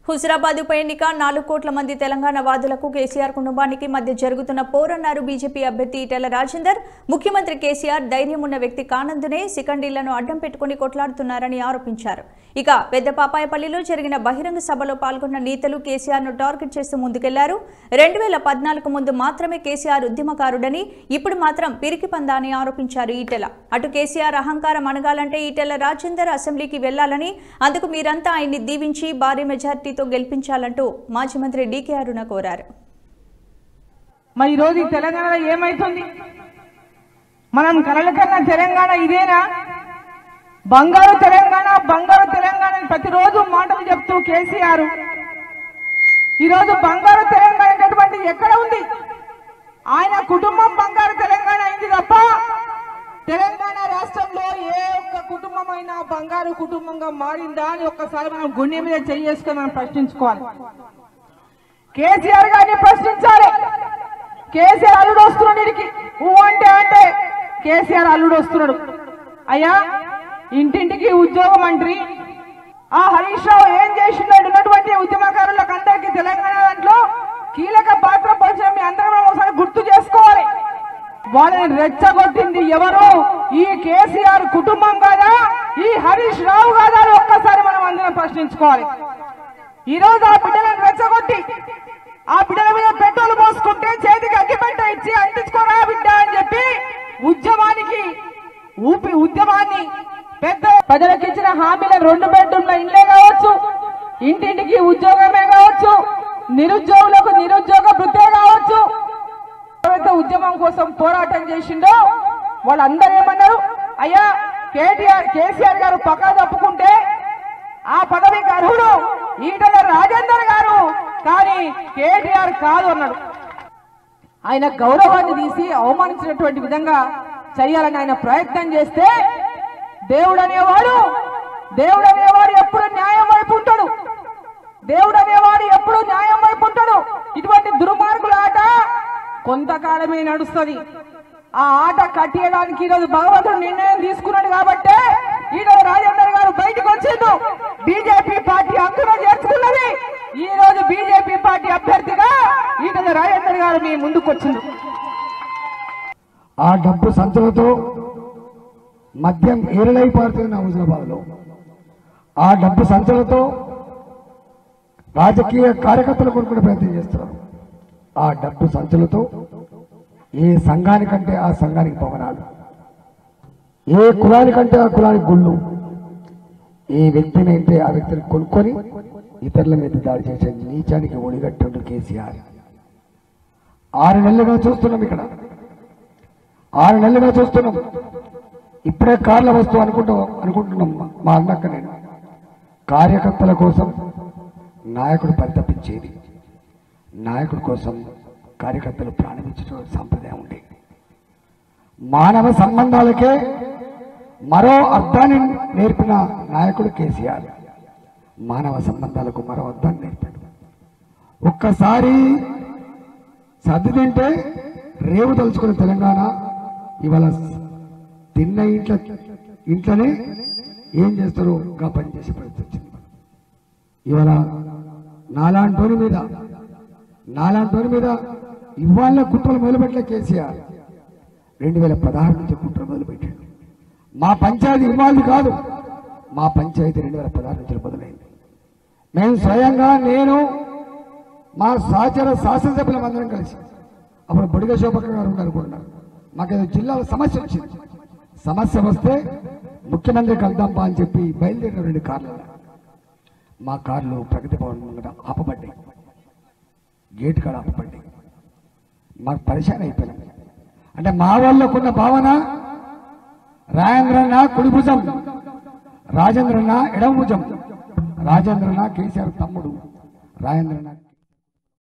హుజరాబాద్ ఉప ఎన్నిక నాలుగు కోట్ల మంది తెలంగాణ వాదులకు కేసీఆర్ కుటుంబానికి మధ్య జరుగుతున్న పోరన్నారు బీజేపీ అభ్యర్థి ఈటెల రాజేందర్ ముఖ్యమంత్రి కేసీఆర్ ధైర్యం ఉన్న వ్యక్తి కానందునే సికండీలను అడ్డం పెట్టుకుని కొట్లాడుతున్నారని ఆరోపించారు ఇక పెద్ద పాపాయపల్లిలో జరిగిన బహిరంగ సభలో పాల్గొన్న నేతలు కేసీఆర్ను టార్గెట్ చేస్తూ ముందుకెళ్లారు రెండు వేల పద్నాలుగు ముందు మాత్రమే కేసీఆర్ ఉద్యమకారుడని ఇప్పుడు మాత్రం పిరికి పందా అని ఆరోపించారు ఈటెల అటు కేసీఆర్ అహంకారం అనగాలంటే ఈటెల రాజేందర్ అసెంబ్లీకి వెళ్లాలని అందుకు మీరంతా ఆయన్ని దీవించి భారీ మెజార్టీతో గెలిపించాలంటూ మాజీ మంత్రి డీకే అరుణ కోరారు మరి ఈరోజు ఈ తెలంగాణలో ఏమైతుంది మనం కలల కన్నా తెలంగాణ ఇదేనా బంగారు తెలంగాణ బంగారు తెలంగాణ అని ప్రతిరోజు మాటలు చెప్తూ కేసీఆర్ ఈరోజు బంగారు తెలంగాణ అనేటువంటి ఎక్కడ ఉంది ఆయన కుటుంబం బంగారు తెలంగాణ అయింది తప్ప తెలంగాణ రాష్ట్రంలో ఏ ఒక్క కుటుంబం అయినా బంగారు కుటుంబంగా మారిందా అని ఒక్కసారి మనం గుండె మీద చేసుకొని మనం ప్రశ్నించుకోవాలి కేసీఆర్ గారిని ప్రశ్నించాలి కేసీఆర్ అల్లుడు వస్తున్నాడు ఇడికి ఊ అంటే అంటే కేసీఆర్ అల్లుడు వస్తున్నాడు అయ్యా ఇంటింటికి ఉద్యోగ మంత్రి ఆ హరీష్ రావు ఏం చేసినాడు ఉన్నటువంటి ఉద్యమకారులకు అందరికీ తెలంగాణ దాంట్లో కీలక పాత్ర పోసిన మీ అందరం ఒకసారి గుర్తు చేసుకోవాలి వాళ్ళని రెచ్చగొట్టింది ఎవరు ఈ కేసీఆర్ కుటుంబం కాదా ఈ హరీష్ రావు కాదా అని ఒక్కసారి మనం అందరం ప్రశ్నించుకోవాలి ఈ రోజు ఆ బిడ్డలను రెచ్చగొట్టి ఆ బిడ్డల మీద పెట్రోల్ పోసుకుంటే చేతికి అగ్గిపెట్ట ఇచ్చి అంటించుకోరా బిడ్డ అని చెప్పి ఉద్యమానికి ఊపి ఉద్యమాన్ని పెద్ద ప్రజలకు ఇచ్చిన హామీల రెండు బెడ్రూమ్ల ఇండ్లే కావచ్చు ఇంటింటికి ఉద్యోగమే కావచ్చు నిరుద్యోగులకు నిరుద్యోగ వృత్తే కావచ్చు ఎవరైతే ఉద్యమం కోసం పోరాటం చేసిండో వాళ్ళందరూ ఏమన్నారు అయ్యా కేటీఆర్ కేసీఆర్ గారు పక్కా తప్పుకుంటే ఆ పదవికి అర్హుడు ఈటల రాజేందర్ గారు కానీ కేటీఆర్ కాదు అన్నాడు ఆయన గౌరవాన్ని తీసి అవమానించినటువంటి విధంగా చేయాలని ఆయన ప్రయత్నం చేస్తే దేవుడు అనేవాడు దేవుడు అనేవాడు ఎప్పుడు న్యాయం వైపు ఉంటాడు దేవుడు అనేవాడు ఎప్పుడు న్యాయం వైపు ఉంటాడు ఇటువంటి దుర్మార్గుల ఆట కొంతకాలమే నడుస్తుంది ఆ ఆట కట్టేయడానికి ఈరోజు భగవంతుడు నిర్ణయం తీసుకున్నాడు కాబట్టే ఈరోజు రాజేందర్ గారు బయటకు వచ్చిండు బీజేపీ పార్టీ హక్కున చేర్చుకున్నది ఈ రోజు బీజేపీ పార్టీ అభ్యర్థిగా ఈరోజు రాజేందర్ గారు మీ ముందుకు వచ్చిండు ఆ డబ్బు సంచులతో మద్యం ఏరలై పారుతున్న హుజరాబాద్లో ఆ డబ్బు సంచులతో రాజకీయ కార్యకర్తలు కొనుక్కునే ప్రయత్నం చేస్తున్నారు ఆ డబ్బు సంచులతో ఏ సంఘానికంటే ఆ సంఘానికి భవనాలు ఏ కులానికంటే ఆ కులానికి గుళ్ళు ఏ వ్యక్తిని అయితే ఆ వ్యక్తిని కొనుక్కొని ఇతరుల మీద దాడి చేసే నీచానికి ఒడిగట్టుండు కేసీఆర్ ఆరు నెలలుగా చూస్తున్నాం ఇక్కడ ఆరు నెలలుగా చూస్తున్నాం ఇప్పుడే కార్ల వస్తువు అనుకుంటాం అనుకుంటున్నాం మా- మా అన్నక్క నేను కార్యకర్తల కోసం నాయకుడు పరితపించేది నాయకుడి కోసం కార్యకర్తలు ప్రాణమించడం సంప్రదాయం ఉండేది మానవ సంబంధాలకే మరో అర్థాన్ని నేర్పిన నాయకుడు కేసీఆర్ మానవ సంబంధాలకు మరో అర్థాన్ని నేర్పాడు ఒక్కసారి సర్ది తింటే రేవు తలుచుకున్న తెలంగాణ ఇవాళ తిన్న ఇంట్లో ఇంట్లోనే ఏం చేస్తారో ఇంకా పని చేసే పరిస్థితి వచ్చింది ఇవాళ నాలాంటోని మీద నాలాంటోని మీద ఇవాళ కుట్రలు మొదలుపెట్టలే కేసీఆర్ రెండు వేల పదహారు నుంచి కుట్ర మొదలుపెట్టాడు మా పంచాయతీ ఇవాళది కాదు మా పంచాయతీ రెండు వేల పదహారు నుంచి మొదలైంది మేము స్వయంగా నేను మా సహచర శాసనసభ్యులం అందరం కలిసి అప్పుడు బొడిగ శోభక్క గారు ఉన్నారు అనుకుంటున్నారు మాకేదో జిల్లాలో సమస్య వచ్చింది సమస్య వస్తే ముఖ్యమంత్రి కలుద్దాంపా అని చెప్పి బయలుదేరిన రెండు కార్లు మా కార్లు ప్రగతి భవన్ ముంగట ఆపబడ్డాయి గేట్ కాడ ఆపబడ్డాయి మాకు పరిశాన్ అయిపోయినాం అంటే మా వాళ్ళకున్న భావన రాజేంద్రన్న కుడి భుజం రాజేంద్రన్న ఎడమ భుజం రాజేంద్రన్న కేసీఆర్ తమ్ముడు రాజేంద్రన్న